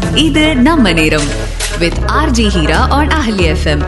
இது நம்ம நேரம் with RJ Heera on Ahali FM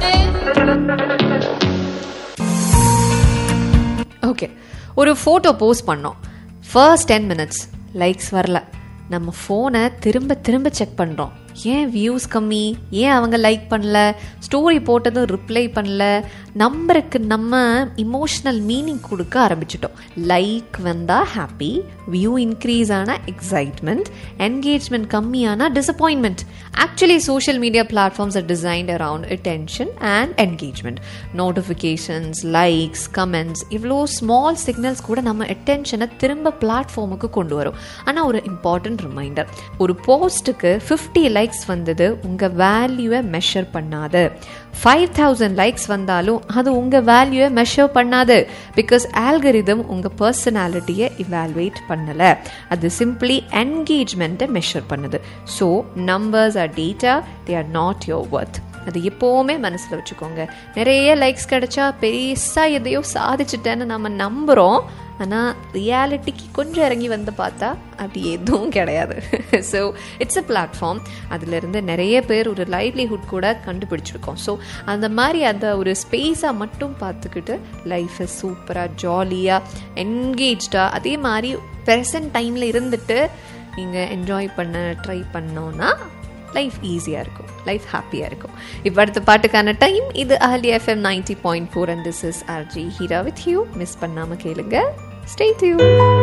okay ஒரு ஃபோட்டோ போஸ்ட் பண்ணோம் ஃபர்ஸ்ட் டென் மினிட்ஸ் லைக்ஸ் வரல நம்ம ஃபோனை திரும்ப திரும்ப செக் பண்ணுறோம் ஏன் வியூஸ் கம்மி ஏன் அவங்க லைக் பண்ணல ஸ்டோரி போட்டதும் ரிப்ளை பண்ணல நம்பருக்கு நம்ம இமோஷ்னல் மீனிங் கொடுக்க ஆரம்பிச்சிட்டோம் லைக் வந்தால் ஹாப்பி வியூ இன்க்ரீஸ் ஆனால் எக்ஸைட்மெண்ட் என்கேஜ்மெண்ட் கம்மியான disappointment actually social media platforms are designed around attention and engagement notifications likes comments இவ்வளோ ஸ்மால் சிக்னல்ஸ் கூட நம்ம அட்டென்ஷனை திரும்ப பிளாட்ஃபார்முக்கு கொண்டு வரும் ஆனால் ஒரு இம்பார்ட்டன்ட் ரிமைண்டர் ஒரு போஸ்ட்டுக்கு ஃபிஃப்டி லைக்ஸ் வந்தது உங்கள் வேல்யூவை மெஷர் பண்ணாது ஃபைவ் தௌசண்ட் லைக்ஸ் வந்தாலும் அது உங்கள் வேல்யூவை மெஷர் பண்ணாது பிகாஸ் ஆல்கரிதம் உங்கள் பர்சனாலிட்டியை இவால்வேட் பண்ணலை அது சிம்பிளி என்கேஜ்மெண்ட்டை மெஷர் பண்ணுது so numbers or data they are not your worth அது எப்போவுமே மனசில் வச்சுக்கோங்க நிறைய லைக்ஸ் கிடைச்சா பெருசாக எதையோ சாதிச்சிட்டேன்னு நம்ம நம்புகிறோம் ஆனால் ரியாலிட்டிக்கு கொஞ்சம் இறங்கி வந்து பார்த்தா அப்படி எதுவும் கிடையாது ஸோ இட்ஸ் அ பிளாட்ஃபார்ம் அதிலிருந்து நிறைய பேர் ஒரு லைவ்லிஹுட் கூட கண்டுபிடிச்சிருக்கோம் ஸோ அந்த மாதிரி அந்த ஒரு ஸ்பேஸாக மட்டும் பார்த்துக்கிட்டு லைஃப்பை சூப்பராக ஜாலியாக என்கேஜ்டாக அதே மாதிரி ப்ரெசன்ட் டைமில் இருந்துட்டு நீங்கள் என்ஜாய் பண்ண ட்ரை பண்ணோன்னா லைஃப் ஈஸியாக இருக்கும் லைஃப் ஹாப்பியாக இருக்கும் இப்போ அடுத்த பாட்டுக்கான டைம் இது Ahali FM ninety point four and this is RJ Heera with you miss பண்ணாமல் கேளுங்க ஸ்டே டியூ